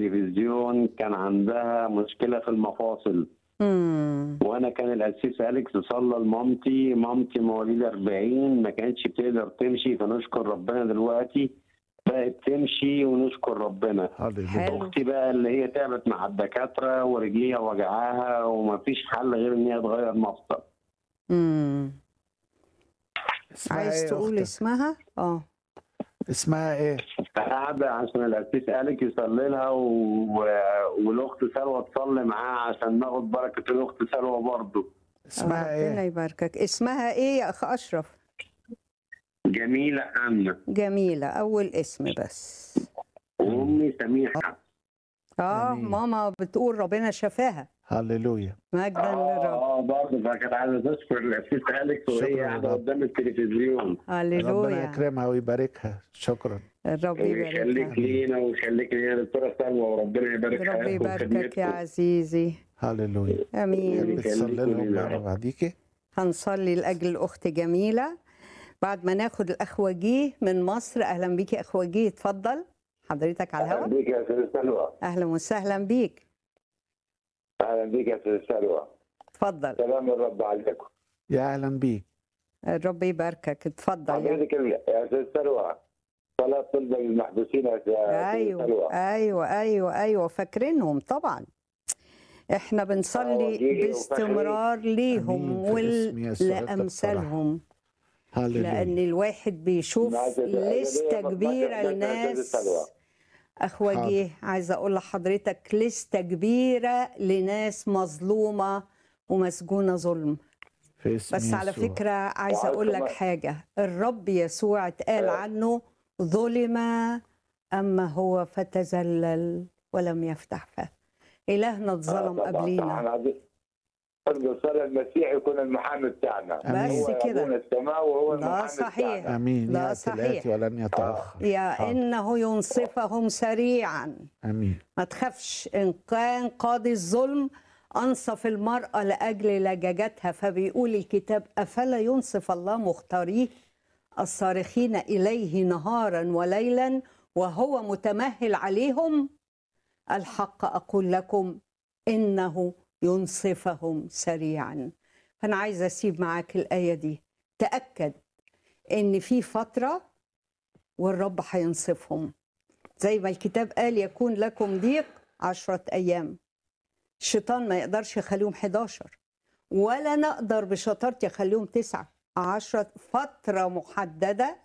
التلفزيون كان عندها مشكله في المفاصل امم وانا كان القسيس اليكس صلى لمامتي مامتي مواليد 40 ما كانتش بتقدر تمشي فنشكر ربنا دلوقتي بقت تمشي ونشكر ربنا هللويا حلو. اختي بقى اللي هي تعبت مع الدكاتره ورجليها وجعاها ومفيش حل غير ان هي تغير مفصل امم اسمها عايز ايه تقول أختك؟ اسمها اه اسمها ايه قاعدة عشان القسيس اليكس يصلي لها و... والاخت سلوى تصلي معاها عشان ناخد بركه الاخت سلوى برضه اسمها ربنا ايه يباركك اسمها ايه يا اخ اشرف جميله امنه جميله اول اسم بس وامي سميحه اه آمين. ماما بتقول ربنا شفاها هللويا مجدا اه للرب اه برضه فكانت عايزه تشكر القسيس اليكس وهي شكراً قاعده يا رب. قدام التلفزيون ربنا هللويا يكرمها ويباركها شكرا الرب ويخليك يباركك لينا ويخليك لينا يا دكتوره سلوى وربنا يبارك رب حياتكم يباركك يا وخدمتكم عزيزي هللويا امين بتصلي لهم لينا. مره بعديكي هنصلي لاجل الاخت جميله بعد ما ناخد الاخ وجيه من مصر اهلا بيك يا اخ وجيه اتفضل حضرتك على اهلا الهواء بيك يا استاذ سلوى اهلا وسهلا بيك اهلا بيك يا استاذ سلوى اتفضل سلام الرب عليكم يا اهلا بيك الرب يباركك اتفضل يا حضرتك ال- يا استاذ سلوى صلاه طلبه للمحبوسين يا استاذ ايوه سلوى ايوه ايوه ايوه فاكرينهم طبعا احنا آه، بنصلي وجيه باستمرار ليهم آمين. في اسم يسوع ولامثالهم لان هللويا الواحد بيشوف معاك يا- لستة معاك- كبيره معاك يا لناس أستاذ سلوى. اخ وجيه عايزه اقول لحضرتك لستة كبيره لناس مظلومه ومسجونه ظلم في اسم بس على يسوع. فكره عايزه وعايز اقول لك كمان- حاجه الرب يسوع اتقال آه. عنه ظلم اما هو فتذلل ولم يفتح فاه الهنا اتظلم آه، طبعاً. قبلينا احنا عايزين نرجو صلاه المسيح يكون المحامي بتاعنا آمين. هو بس كده. أبونا السماء وهو ده المحامي صحيح. بتاعنا امين لا، ياتي صحيح. الاتي ولن يتاخر يا حاضر. انه ينصفهم سريعا امين ما تخافش ان كان قاضي الظلم انصف المراه لاجل لجاجتها فبيقول الكتاب افلا ينصف الله مختاريه الصارخين اليه نهارا وليلا وهو متمهل عليهم الحق اقول لكم انه ينصفهم سريعا فانا عايزه اسيب معاك الايه دي تاكد ان في فتره والرب هينصفهم زي ما الكتاب قال يكون لكم ضيق عشرة أيام الشيطان ما يقدرش يخليهم 11 ولا نقدر بشطارتي أخليهم تسعة عشرة فترة محددة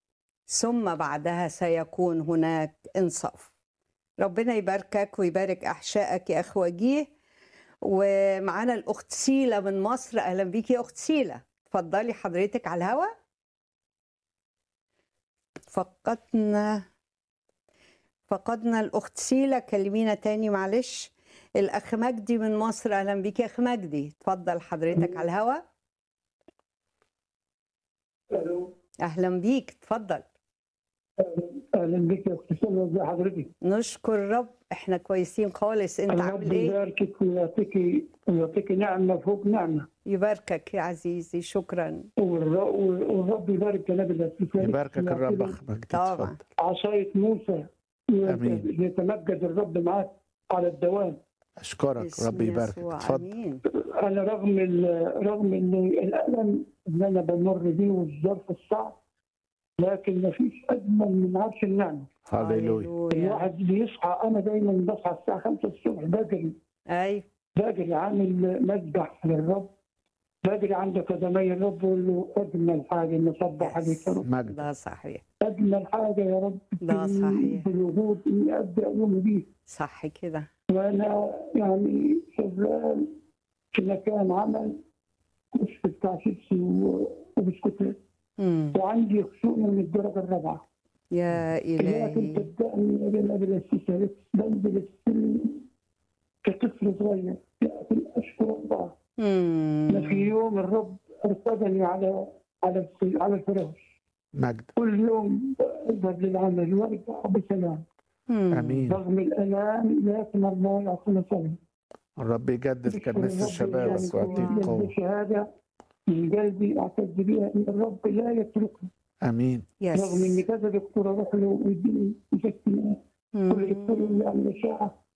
ثم بعدها سيكون هناك إنصاف ربنا يباركك ويبارك أحشائك يا أخ وجيه ومعانا الأخت سيلة من مصر أهلا بيك يا أخت سيلة اتفضلي حضرتك على الهوا فقدنا فقدنا الأخت سيلة كلمينا تاني معلش الأخ مجدي من مصر أهلا بيك يا أخ مجدي اتفضل حضرتك على الهوا أهلا بيك اتفضل اهلا بك يا اخت سلوى ازي حضرتك نشكر الرب احنا كويسين خالص انت الرب عامل ايه يباركك ويعطيك ويعطيك نعمه فوق نعمه يباركك يا عزيزي شكرا والر- والرب يبارك جناب الاسيس يباركك الرب اخ مجدي طبعا. اتفضل عصايه موسى آمين. يتمجد الرب معاك على الدوام اشكرك باسم رب يباركك يسوع. اتفضل امين انا رغم ال- رغم ان الالم اللي انا بمر بيه والظرف الصعب لكن ما فيش اجمل من عرش النعمه هللويا الواحد بيصحى انا دايما بصحى الساعه 5 الصبح بجري ايوه باجري عامل مذبح للرب باجري عند قدمي الرب واقول له اجمل حاجه نصبح عليك يا رب مجد ده صحيح اجمل حاجه يا رب ده في- صحيح. في الوجود اني ابدا يومي بيه صح كده وانا يعني شغال في مكان عمل مش بتاع شيبسي و- وبسكوتات امم وعندي خشونه من الدرجه الرابعه يا لكن الهي صدقني يا جناب الاسيس بنزل السلم كطفل صغير لكن اشكر الله أنا في امم يوم الرب ارتدني على على الس- على الفراش مجد كل يوم اذهب للعمل وارجع بسلام امين رغم الالام لكن الله يعطينا سلام الرب يجدد كنيسه شبابك ويعطيك ويعطيك قوه شهاده من قلبي اعتز بها ان الرب لا يتركني امين رغم ان يس كذا دكتور اروح له ويديني مسكنات كل كل يعني ساعه